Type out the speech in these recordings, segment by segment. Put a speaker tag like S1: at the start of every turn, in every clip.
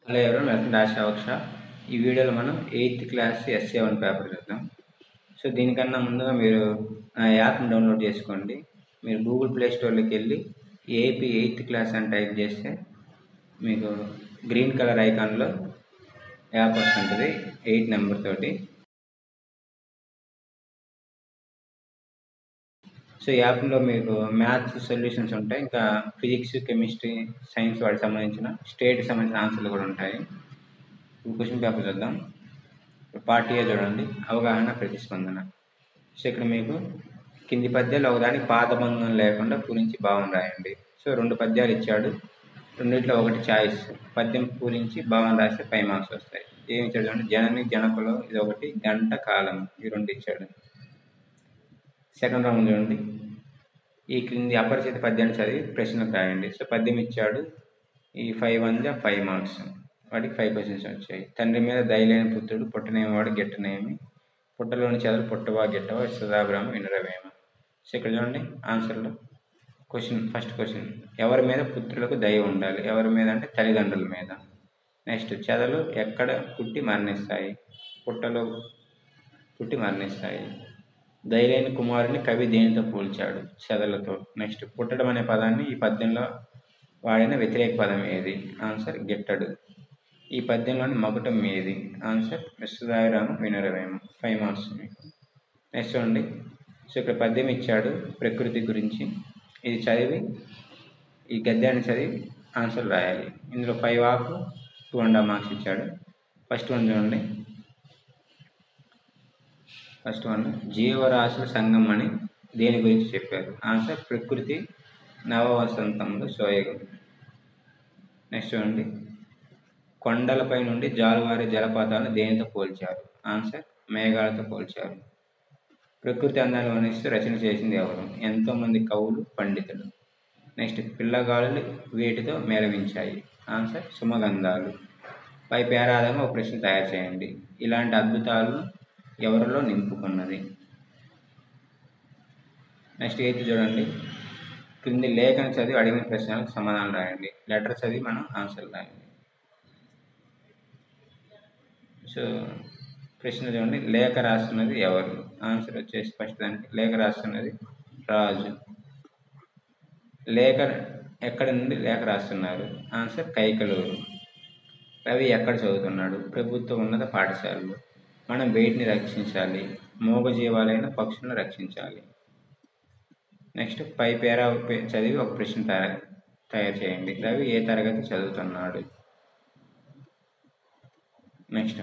S1: hello ఎవరు welcome dash అవక్ష ఈ వీడియోలో మనం eighth class S seven paper చూద్దాం సో దీనికన్నా ముందుగా మీరు నా యాప్ని డౌన్లోడ్ చేసుకోండి మీరు గూగుల్ ప్లే స్టోర్లోకి వెళ్ళి ఏపీ ఎయిత్ క్లాస్ అని టైప్ చేస్తే మీకు గ్రీన్ కలర్ ఐకాన్లో యాప్ వస్తుంటుంది ఎయిట్ నెంబర్ తోటి సో ఈ యాప్లో మీకు మ్యాథ్స్ సొల్యూషన్స్ ఉంటాయి ఇంకా ఫిజిక్స్ కెమిస్ట్రీ సైన్స్ వాటికి సంబంధించిన స్టేట్కి సంబంధించిన ఆన్సర్లు కూడా ఉంటాయి ఇప్పుడు క్వశ్చన్ పేపర్ చూద్దాం పార్ట్ ఏ చూడండి అవగాహన ప్రతిస్పందన సో ఇక్కడ మీకు కింది పద్యాలు ఒకదానికి పాదబంధం లేకుండా పూరించి భావం రాయండి సో రెండు పద్యాలు ఇచ్చాడు రెండిట్లో ఒకటి చాయిస్ పద్యం పూరించి భావం రాస్తే ఫైవ్ మార్క్స్ వస్తాయి ఏమి ఇచ్చాడు చూడండి జనని జనకులు ఇది ఒకటి గంట కాలం ఈ రెండు ఇచ్చాడు సెకండ్ రౌండ్ చూడండి ఈ క్రింది అపరిచిత పద్యాన్ని చదివి ప్రశ్నకు రాయండి సో పద్యం ఇచ్చాడు ఈ ఫైవ్ వన్ ఫైవ్ మార్క్స్ వాటికి ఫైవ్ క్వశ్చన్స్ వచ్చాయి తండ్రి మీద దయలేని పుత్రుడు పుట్టనేమి వాడు గిట్టనేమి పుట్టలోని చదువు పుట్టవా గిట్టవా సదాభిరామ వినరవేమ సో ఇక్కడ చూడండి ఆన్సర్లో క్వశ్చన్ ఫస్ట్ క్వశ్చన్ ఎవరి మీద పుత్రులకు దయ ఉండాలి ఎవరి మీద అంటే తల్లిదండ్రుల మీద నెక్స్ట్ చెదలు ఎక్కడ పుట్టి మరణిస్తాయి పుట్టలో పుట్టి మరణిస్తాయి దయలేని కుమారుని కవి దేనితో పోల్చాడు చెదలతో నెక్స్ట్ పుట్టడం అనే పదాన్ని ఈ పద్యంలో వాడిన వ్యతిరేక పదం ఏది ఆన్సర్ గిట్టడు ఈ పద్యంలోని మకుటం ఏది ఆన్సర్ విశ్వదాయరామ వినరవేమ ఫైవ్ మార్క్స్ మీకు నెక్స్ట్ చూడండి సో ఇక్కడ పద్యం ఇచ్చాడు ప్రకృతి గురించి ఇది చదివి ఈ గద్యాన్ని చదివి ఆన్సర్ రాయాలి ఇందులో five of two and half marks ఇచ్చాడు ఫస్ట్ వన్ చూడండి ఫస్ట్ వన్ జీవరాశుల సంఘం అని దేని గురించి చెప్పారు ఆన్సర్ ప్రకృతి నవ వసంతంలో సోయగం నెక్స్ట్ చూడండి కొండలపై నుండి జాలువారి జలపాతాలను దేనితో పోల్చారు ఆన్సర్ మేఘాలతో పోల్చారు ప్రకృతి అందాన్ని వర్ణిస్తూ రచన చేసింది ఎవరు ఎంతోమంది కవులు పండితులు నెక్స్ట్ పిల్లగాలులు వీటితో మేళవించాయి ఆన్సర్ సుమగంధాలు పై పేరాధంగా ఒక ప్రశ్న తయారు చేయండి ఇలాంటి అద్భుతాలను ఎవరిలో నింపుకున్నది నెక్స్ట్ ఎయిత్ చూడండి క్రింది లేఖన చదివి అడిగిన ప్రశ్నలకు సమాధానం రాయండి లెటర్ చదివి మనం ఆన్సర్ రాయండి సో ప్రశ్న చూడండి లేఖ రాస్తున్నది ఎవరు ఆన్సర్ వచ్చేసి ఫస్ట్ దానికి లేఖ రాస్తున్నది రాజు లేఖ ఎక్కడి నుండి లేఖ రాస్తున్నారు ఆన్సర్ కైకలూరు రవి ఎక్కడ చదువుతున్నాడు ప్రభుత్వ ఉన్నత పాఠశాలలో మనం వేటిని రక్షించాలి మూగజీవాలైన పక్షులను రక్షించాలి నెక్స్ట్ పై పేరా చదివి ఒక ప్రశ్న తయారు తయారు చేయండి రవి ఏ తరగతి చదువుతున్నాడు నెక్స్ట్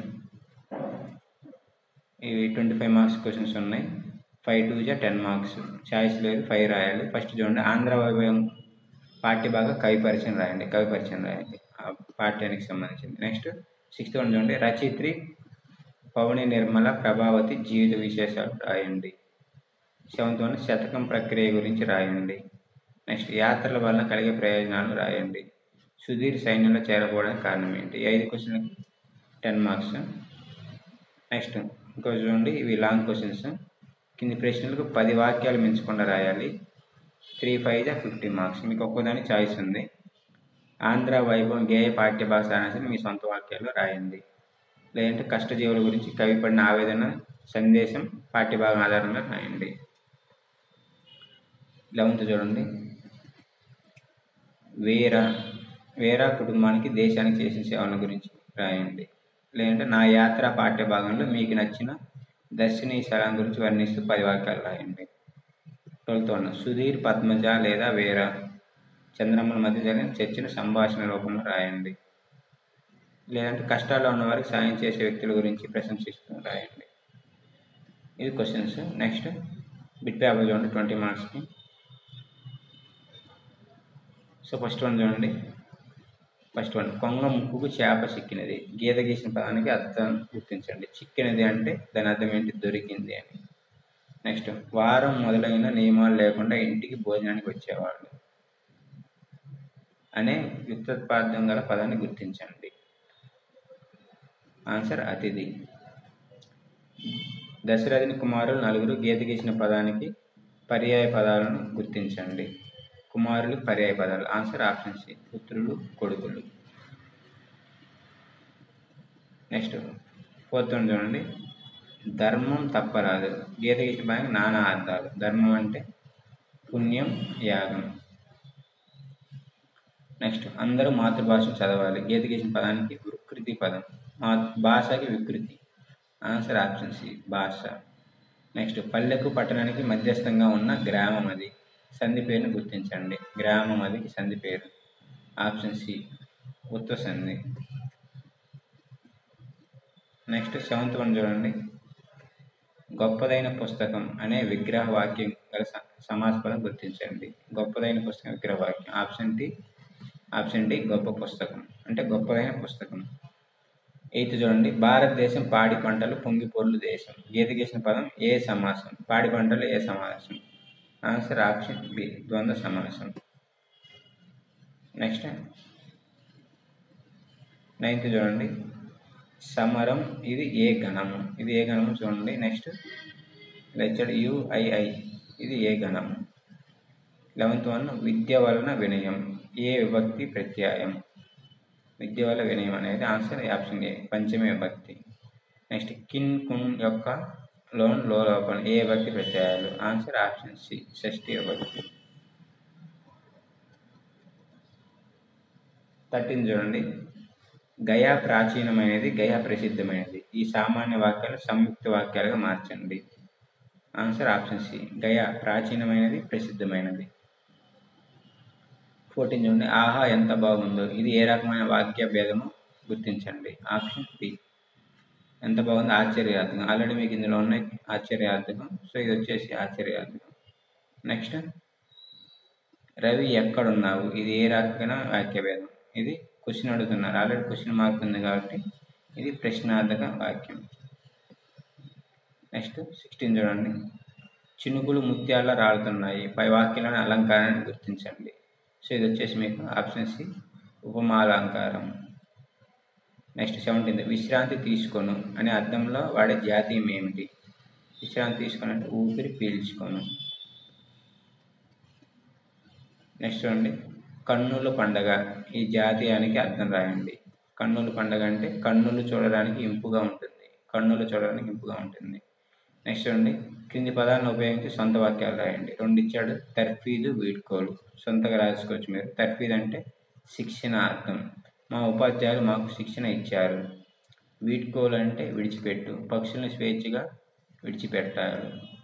S1: ఇవి ట్వంటీ ఫైవ్ మార్క్స్ క్వశ్చన్స్ ఉన్నాయి ఫైవ్ టూ జా టెన్ మార్క్స్ ఛాయిస్ లేదు ఫైవ్ రాయాలి ఫస్ట్ చూడండి ఆంధ్ర వైభవం పాఠ్య భాగ కవి పరిచయం రాయండి కవి పరిచయం రాయండి ఆ పాఠ్యానికి సంబంధించింది నెక్స్ట్ సిక్స్త్ వన్ చూడండి రచయిత్రి పవని నిర్మల ప్రభావతి జీవిత విశేషాలు రాయండి సెవెంత్ వన్ శతకం ప్రక్రియ గురించి రాయండి నెక్స్ట్ యాత్రల వలన కలిగే ప్రయోజనాలు రాయండి సుధీర్ సైన్యంలో చేరకపోవడానికి కారణం ఏంటి ఐదు క్వశ్చన్లకి టెన్ మార్క్స్ నెక్స్ట్ ఇంకో చూడండి ఇవి లాంగ్ క్వశ్చన్స్ కింది ప్రశ్నలకు పది వాక్యాలు మించకుండా రాయాలి త్రీ ఫైవ్ జా ఫిఫ్టీ మార్క్స్ మీకు ఒక్కోదాని చాయిస్ ఉంది ఆంధ్ర వైభవం గేయ పాఠ్య భాష అనేసి మీ సొంత వాక్యాల్లో రాయండి లేదంటే కష్టజీవుల గురించి కవి పడిన ఆవేదన సందేశం పాఠ్యభాగం ఆధారంగా రాయండి లెవెంత్ చూడండి వీర వీర కుటుంబానికి దేశానికి చేసిన సేవల గురించి రాయండి లేదంటే నా యాత్ర పాఠ్య భాగంలో మీకు నచ్చిన దర్శనీయ స్థలం గురించి వర్ణిస్తూ పది వాక్యాలు రాయండి ట్వెల్త్ వన్ సుధీర్ పద్మజ లేదా వీర చంద్రమ్మల మధ్య జరిగిన చర్చను సంభాషణ రూపంలో రాయండి లేదంటే కష్టాల్లో ఉన్న వారికి సాయం చేసే వ్యక్తుల గురించి ప్రశంసిస్తూ రాయండి ఇది క్వశ్చన్స్ నెక్స్ట్ బిట్ పేపర్ చూడండి ట్వంటీ మార్క్స్కి సో ఫస్ట్ వన్ చూడండి ఫస్ట్ వన్ కొంగ ముక్కుకు చేప చిక్కినది గీత గీసిన పదానికి అర్థం గుర్తించండి చిక్కినది అంటే దాని అర్థం ఏంటి దొరికింది అని నెక్స్ట్ వారం మొదలైన నియమాలు లేకుండా ఇంటికి భోజనానికి వచ్చేవాళ్ళు అనే వ్యుత్పార్థం గల పదాన్ని గుర్తించండి ఆన్సర్ అతిథి దశరథుని కుమారులు నలుగురు గీత గీసిన పదానికి పర్యాయ పదాలను గుర్తించండి కుమారులు పర్యాయ పదాలు ఆన్సర్ ఆప్షన్ సి పుత్రులు కొడుకులు నెక్స్ట్ ఫోర్త్ వన్ చూడండి ధర్మం తప్పరాదు గీత గీసిన పదానికి నానా అర్థాలు ధర్మం అంటే పుణ్యం యాగం నెక్స్ట్ అందరూ మాతృభాష చదవాలి గీత గీసిన పదానికి వికృతి పదం మా భాషకి వికృతి ఆన్సర్ ఆప్షన్ సి భాష నెక్స్ట్ పల్లెకు పట్టణానికి మధ్యస్థంగా ఉన్న గ్రామం అది సంధి పేరును గుర్తించండి గ్రామం అది సంధి పేరు ఆప్షన్ సి ఉత్త సంధి నెక్స్ట్ సెవెంత్ వన్ చూడండి గొప్పదైన పుస్తకం అనే విగ్రహ వాక్యం గల స- సమాసపదం గుర్తించండి గొప్పదైన పుస్తకం విగ్రహ వాక్యం ఆప్షన్ డి ఆప్షన్ డి గొప్ప పుస్తకం అంటే గొప్పదైన పుస్తకం ఎయిత్ చూడండి భారతదేశం పాడి పంటలు పొంగిపొర్లు దేశం గీత గీసిన పదం ఏ సమాసం పాడి పంటలు ఏ సమాసం ఆన్సర్ ఆప్షన్ బి ద్వంద్వ సమాసం నెక్స్ట్ నైన్త్ చూడండి సమరం ఇది ఏ గణము ఇది ఏ గణము చూడండి నెక్స్ట్ లెక్చర్ యుఐఐ ఇది ఏ గణము లెవెంత్ వన్ విద్య వలన వినయం ఏ విభక్తి ప్రత్యయం విద్య వల్ల వినయం అనేది ఆన్సర్ ఆప్షన్ ఏ పంచమే విభక్తి నెక్స్ట్ కిన్ కున్ యొక్క లోన్ లో లోపల ఏ విభక్తి ప్రత్యయాలు ఆన్సర్ ఆప్షన్ సి షష్ఠి విభక్తి థర్టీన్ చూడండి గయా ప్రాచీనమైనది గయా ప్రసిద్ధమైనది ఈ సామాన్య వాక్యాలు సంయుక్త వాక్యాలుగా మార్చండి ఆన్సర్ ఆప్షన్ సి గయా ప్రాచీనమైనది ప్రసిద్ధమైనది ఫోర్టీన్ చూడండి ఆహా ఎంత బాగుందో ఇది ఏ రకమైన వాక్య భేదమో గుర్తించండి ఆప్షన్ బి ఎంత బాగుంది ఆశ్చర్యార్థకం ఆల్రెడీ మీకు ఇందులో ఉన్నాయి ఆశ్చర్యార్థకం సో ఇది వచ్చేసి ఆశ్చర్యార్థకం నెక్స్ట్ రవి ఎక్కడున్నావు ఇది ఏ రకమైన వాక్య భేదం ఇది క్వశ్చన్ అడుగుతున్నారు ఆల్రెడీ క్వశ్చన్ మార్క్ ఉంది కాబట్టి ఇది ప్రశ్నార్థక వాక్యం నెక్స్ట్ సిక్స్టీన్ చూడండి చినుకులు ముత్యాల రాలుతున్నాయి పై వాక్యంలోని అలంకారాన్ని గుర్తించండి సో ఇది వచ్చేసి మీకు ఆప్షన్ సి ఉపమాలంకారం నెక్స్ట్ సెవెంటీన్త్ విశ్రాంతి తీసుకొను అనే అర్థంలో వాడే జాతీయం ఏమిటి విశ్రాంతి తీసుకొని అంటే ఊపిరి పీల్చుకొను నెక్స్ట్ చూడండి కన్నుల పండగ ఈ జాతీయానికి అర్థం రాయండి కన్నుల పండగ అంటే కన్నులు చూడడానికి ఇంపుగా ఉంటుంది కన్నులు చూడడానికి ఇంపుగా ఉంటుంది నెక్స్ట్ చూడండి కింది పదాలను ఉపయోగించి సొంత వాక్యాలు రాయండి రెండు ఇచ్చాడు తర్ఫీదు వీడ్కోలు సొంతగా రాసుకోవచ్చు మీరు తర్ఫీదు అంటే శిక్షణ అర్థం మా ఉపాధ్యాయులు మాకు శిక్షణ ఇచ్చారు వీడ్కోలు అంటే విడిచిపెట్టు పక్షులను స్వేచ్ఛగా విడిచిపెట్టారు